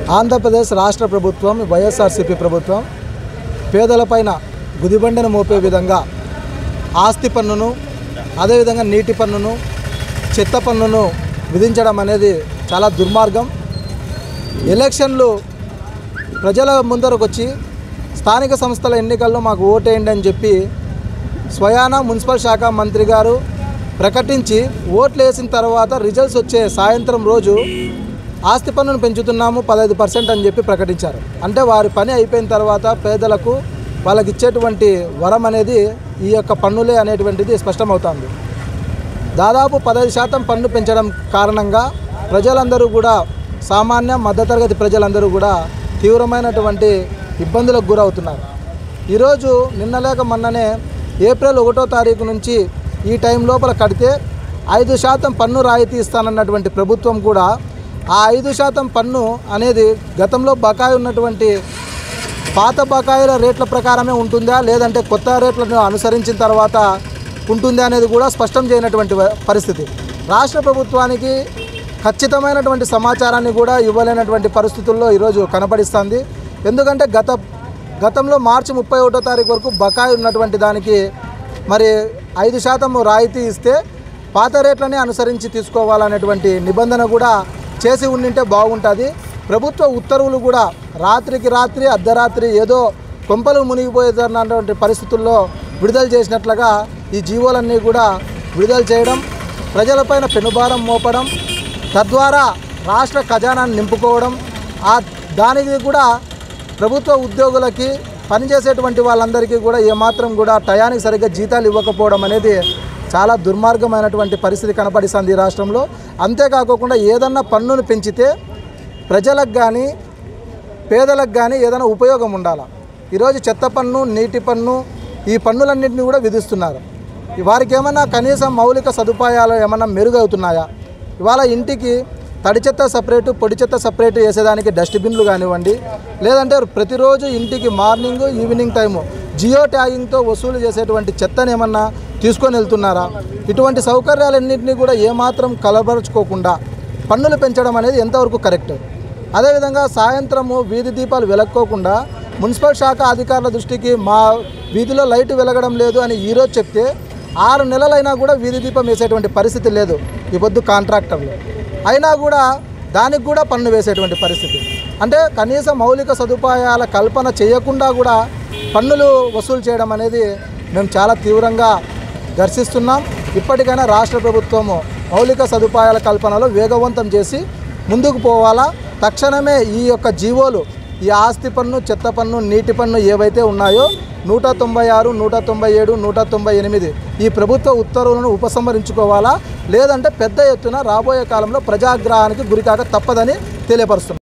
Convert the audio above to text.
ఆంధ్రప్రదేశ్ రాష్ట్ర ప్రభుత్వం వైఎస్ఆర్సీపీ ప్రభుత్వం పేదలపైన గుదిబండను మోపే విధంగా ఆస్తి పన్నును అదేవిధంగా నీటి పన్నును చెత్త పన్నును విధించడం అనేది చాలా దుర్మార్గం ఎలక్షన్లు ప్రజల ముందరకు వచ్చి స్థానిక సంస్థల ఎన్నికల్లో మాకు ఓటేయండి అని చెప్పి స్వయాన మున్సిపల్ శాఖ మంత్రి గారు ప్రకటించి ఓట్లు వేసిన తర్వాత రిజల్ట్స్ వచ్చే సాయంత్రం రోజు ఆస్తి పన్నును పెంచుతున్నాము పదహైదు పర్సెంట్ అని చెప్పి ప్రకటించారు అంటే వారి పని అయిపోయిన తర్వాత పేదలకు వాళ్ళకి ఇచ్చేటువంటి వరం అనేది ఈ యొక్క పన్నులే అనేటువంటిది స్పష్టమవుతుంది దాదాపు పదహైదు శాతం పన్ను పెంచడం కారణంగా ప్రజలందరూ కూడా సామాన్య మధ్యతరగతి ప్రజలందరూ కూడా తీవ్రమైనటువంటి ఇబ్బందులకు గురవుతున్నారు ఈరోజు నిన్న లేక మొన్ననే ఏప్రిల్ ఒకటో తారీఖు నుంచి ఈ టైం లోపల కడితే ఐదు శాతం పన్ను రాయితీ ఇస్తానన్నటువంటి ప్రభుత్వం కూడా ఆ ఐదు శాతం పన్ను అనేది గతంలో బకాయి ఉన్నటువంటి పాత బకాయిల రేట్ల ప్రకారమే ఉంటుందా లేదంటే కొత్త రేట్లను అనుసరించిన తర్వాత ఉంటుందా అనేది కూడా స్పష్టం చేయనటువంటి వ- పరిస్థితి రాష్ట్ర ప్రభుత్వానికి ఖచ్చితమైనటువంటి సమాచారాన్ని కూడా ఇవ్వలేనటువంటి పరిస్థితుల్లో ఈరోజు కనపడిస్తుంది ఎందుకంటే గత గతంలో మార్చి ముప్పై ఒకటో తారీఖు వరకు బకాయి ఉన్నటువంటి దానికి మరి ఐదు శాతం రాయితీ ఇస్తే పాత రేట్లనే అనుసరించి తీసుకోవాలనేటువంటి నిబంధన కూడా చేసి ఉండింటే బాగుంటుంది ప్రభుత్వ ఉత్తర్వులు కూడా రాత్రికి రాత్రి అర్ధరాత్రి ఏదో కొంపలు మునిగిపోయేదన్నటువంటి పరిస్థితుల్లో విడుదల చేసినట్లుగా ఈ జీవోలన్నీ కూడా విడుదల చేయడం ప్రజలపైన పెనుభారం మోపడం తద్వారా రాష్ట్ర ఖజానాన్ని నింపుకోవడం ఆ దానికి కూడా ప్రభుత్వ ఉద్యోగులకి పనిచేసేటువంటి వాళ్ళందరికీ కూడా ఏమాత్రం కూడా టయానికి సరిగ్గా జీతాలు ఇవ్వకపోవడం అనేది చాలా దుర్మార్గమైనటువంటి పరిస్థితి కనపడిస్తుంది ఈ రాష్ట్రంలో అంతేకాకుండా ఏదన్నా పన్నును పెంచితే ప్రజలకు కానీ పేదలకు కానీ ఏదైనా ఉపయోగం ఉండాలి ఈరోజు చెత్త పన్ను నీటి పన్ను ఈ పన్నులన్నింటినీ కూడా విధిస్తున్నారు వారికి ఏమన్నా కనీసం మౌలిక సదుపాయాలు ఏమన్నా మెరుగవుతున్నాయా ఇవాళ ఇంటికి తడి చెత్త సపరేటు పొడి చెత్త సపరేట్ వేసేదానికి డస్ట్బిన్లు కానివ్వండి లేదంటే ప్రతిరోజు ఇంటికి మార్నింగ్ ఈవినింగ్ టైము జియో ట్యాగింగ్తో వసూలు చేసేటువంటి చెత్తను ఏమన్నా తీసుకొని వెళ్తున్నారా ఇటువంటి సౌకర్యాలన్నింటినీ కూడా ఏమాత్రం కలబరుచుకోకుండా పన్నులు పెంచడం అనేది ఎంతవరకు కరెక్ట్ అదేవిధంగా సాయంత్రము వీధి దీపాలు వెలక్కోకుండా మున్సిపల్ శాఖ అధికారుల దృష్టికి మా వీధిలో లైట్ వెలగడం లేదు అని ఈరోజు చెప్తే ఆరు నెలలైనా కూడా వీధి దీపం వేసేటువంటి పరిస్థితి లేదు ఈ పొద్దు కాంట్రాక్టర్లు అయినా కూడా దానికి కూడా పన్ను వేసేటువంటి పరిస్థితి అంటే కనీస మౌలిక సదుపాయాల కల్పన చేయకుండా కూడా పన్నులు వసూలు చేయడం అనేది మేము చాలా తీవ్రంగా దర్శిస్తున్నాం ఇప్పటికైనా రాష్ట్ర ప్రభుత్వము మౌలిక సదుపాయాల కల్పనలో వేగవంతం చేసి ముందుకు పోవాలా తక్షణమే ఈ యొక్క జీవోలు ఈ ఆస్తి పన్ను చెత్త పన్ను నీటి పన్ను ఏవైతే ఉన్నాయో నూట తొంభై ఆరు నూట తొంభై ఏడు నూట తొంభై ఎనిమిది ఈ ప్రభుత్వ ఉత్తర్వులను ఉపసంహరించుకోవాలా లేదంటే పెద్ద ఎత్తున రాబోయే కాలంలో ప్రజాగ్రహానికి గురికాక తప్పదని తెలియపరుస్తున్నాం